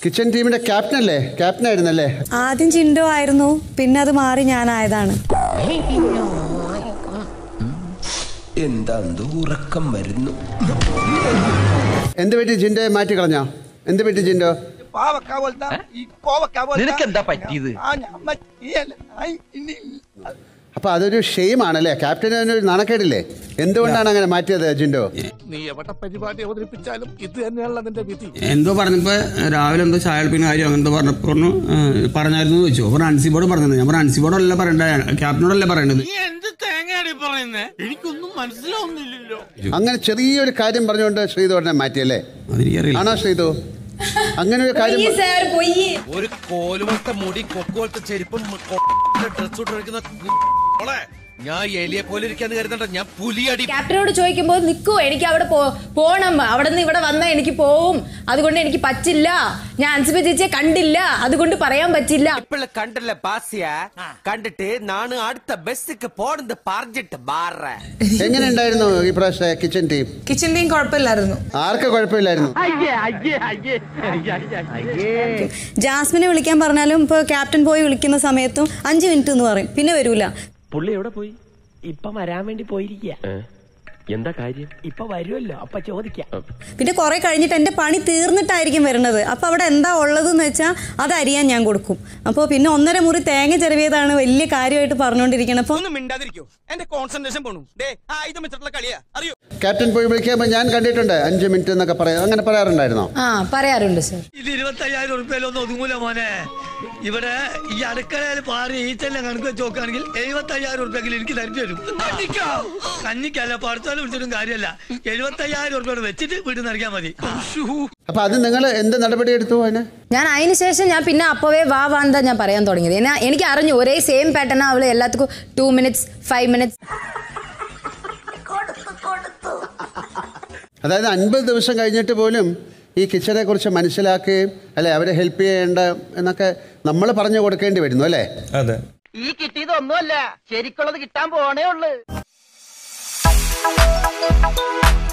Kitchen ടീമിന്റെ captain അല്ലേ captain ആയിരുന്നല്ലേ ആദ്യം ചിൻഡോ ആയിരുന്നു പിന്നെ അത് മാറി ഞാനായതാണ് എന്താ ഉറക്കം വരുന്നു എന്ത് പറ്റി ജിൻഡോ മാറ്റി കളഞ്ഞോ എന്ത് പറ്റി ജിൻഡോ പാവക്ക പോലത്തെ ഈ കോവക്ക പോലത്തെ നിനക്കെന്താ പറ്റിയത്? ആ, ഞാൻ പറ്റിയല്ല. ഐ, ഇനി അപ്പൊ അതൊരു ഷെയിം ആണല്ലേ ക്യാപ്റ്റന് ഒരു നാണക്കേടില്ലേ എന്തുകൊണ്ടാണ് അങ്ങനെ മാറ്റിയത് ജിൻഡോ നീ എവിടെ പരിപാടി അവതരിപ്പിച്ചാലും ഇത് തന്നെയാണല്ലോ നിന്റെ വിധി എന്തോ പറഞ്ഞപ്പോ രാവിലെ എന്തോ ചായ കുടിക്കുന്ന കാര്യം അങ്ങനെ എന്തോ പറഞ്ഞപ്പോ പറഞ്ഞു "ആ, പറഞ്ഞായിരുന്നു എന്ന് ചോദിച്ചു അപ്പൊ അൻസിബോർഡ് പറഞ്ഞത് ഞാൻ പറഞ്ഞു അൻസിബോർഡല്ല പറയണ്ടേ ക്യാപ്റ്റനോടല്ലേ പറയേണ്ടത് എന്ത് തേങ്ങയാടി പറയുന്നേ എനിക്കൊന്നും മനസ്സിലാവുന്നില്ലല്ലോ അങ്ങനെ ചെറിയൊരു കാര്യം പറഞ്ഞുകൊണ്ട് ശ്രീധോടനെ മാറ്റിയല്ലേ അതെനിക്കറിയില്ല ആണോ ശ്രീധു അങ്ങനെ ഒരു കാര്യം ഒരു കോലുപോലത്തെ മുടി കൊക്കുപോലത്തെ ചെരുപ്പും ഡ്രസ് ഇട്ട് കളിക്കുന്ന മോളെ, ഞാൻ എലിയെ പോലെ ഇരിക്കാന്ന് കരുതണ്ട ഞാൻ പുലിയടി ക്യാപ്റ്റനോട് ചോദിക്കുമ്പോൾ നിൽക്കൂ എനിക്ക് അവിടെ പോ- പോണം അവിടെ നിന്ന് ഇവിടെ വന്നാൽ എനിക്ക് പോവും അതുകൊണ്ട് എനിക്ക് പറ്റില്ല ഞാൻ അൻസിബ ചേച്ചിയെ കണ്ടില്ല അതുകൊണ്ട് പറയാൻ പറ്റില്ല ഇപ്പള കണ്ടല്ല പാസിയ കണ്ടിട്ട് നാണ് അടുത്ത ബസ്സിക്ക് പോണെന്ന് പറഞ്ഞിട്ട് മാറ എങ്ങനെ ഉണ്ടായിരുന്നു ഈ പ്രാവശ്യത്തെ കിച്ചൺ ടീം കിച്ചൺ ടീം കുഴപ്പമില്ലായിരുന്നു ആർക്ക് കുഴപ്പമില്ലായിരുന്നു ജാസ്മിനെ വിളിക്കാൻ പറഞ്ഞാലും ഇപ്പോൾ ക്യാപ്റ്റൻ പോയി വിളിക്കുന്ന സമയത്തും അഞ്ച് മിനിറ്റ് എന്ന് പറയും പിന്നെ വരൂല പുള്ളി എവിടെ പോയി ഇപ്പൊ വരാൻ വേണ്ടി പോയിരിക്കുക എന്താ കാര്യം ഇപ്പൊ വരുമല്ലോ അപ്പൊ ചോദിക്കാം പിന്നെ കുറെ കഴിഞ്ഞിട്ട് എൻ്റെ പണി തീർന്നിട്ടായിരിക്കും വരുന്നത് അപ്പോൾ അവിടെ എന്താ ഉള്ളതെന്ന് വെച്ചാൽ അത് അരിയാൻ ഞാൻ കൊടുക്കും അപ്പോൾ പിന്നെ ഒന്നര മുറി തേങ്ങ ചെറിയതാണ് വലിയ കാര്യമായിട്ട് പറഞ്ഞുകൊണ്ടിരിക്കണം അപ്പോൾ ഒന്ന് മിണ്ടാതിരിക്കോ എന്റെ കോൺസെൻട്രേഷൻ പോണു ഡേ ആയുധം വെച്ചിട്ടുള്ള കളിയാ അറിയോ ക്യാപ്റ്റൻ പോയി വിളിക്കുമ്പോൾ ഞാൻ കണ്ടിട്ടുണ്ട് അഞ്ച് മിനിറ്റ് എന്നൊക്കെ പറയാം അങ്ങനെ പറയാറുണ്ടായിരുന്നോ ആ പറയാറുണ്ട് സർ ഇത് ഇരുപത്തയ്യായിരം ഉറുപ്പ്യയിലൊന്നും ഒതുങ്ങൂല മോനെ ഇവിടെ ഈ അടുക്കളയിൽ പാറി ഈച്ചെല്ലാം കണക്ക് വെച്ച് നോക്കുകയാണെങ്കിൽ എഴുപത്തയ്യായിരം ഉറുപ്പ്യെങ്കിലും എനിക്ക് തരേണ്ടി വരും കന്നിക്കോ കന്നിക്കല്ല പഠിച്ചാലും വിളിച്ചിട്ടും കാര്യമല്ല എഴുപത്തയ്യായിരം ഉറുപ്പ്യ വെച്ചിട്ട് വീട്ടിൽ നിന്ന് ഇറങ്ങിയാൽ മതി അപ്പൊ അത് നിങ്ങൾ എന്ത് നടപടി എടുത്തു അതിന് ഞാൻ അതിന് ശേഷം ഞാൻ പിന്നെ അപ്പവേ വാ വാന്താ ഞാൻ പറയാൻ തുടങ്ങിയത് എന്നാ എനിക്ക് അറിഞ്ഞു ഒരേ സെയിം പാറ്റേൺ അവള് എല്ലാത്തുക്കും ടു മിനിറ്റ്സ് ഫൈവ് മിനിറ്റ്സ് അതായത് അൻപത് ദിവസം കഴിഞ്ഞിട്ട് പോലും ഈ കിച്ചനെ കുറിച്ച് മനസ്സിലാക്കുകയും അല്ലെ അവരെ ഹെൽപ്പ് ചെയ്യേണ്ട എന്നൊക്കെ നമ്മൾ പറഞ്ഞു കൊടുക്കേണ്ടി വരുന്നു അല്ലേ അതെ ഈ കിട്ടിയതൊന്നുമല്ല ശരിക്കുള്ളത് കിട്ടാൻ പോണേ ഉള്ളു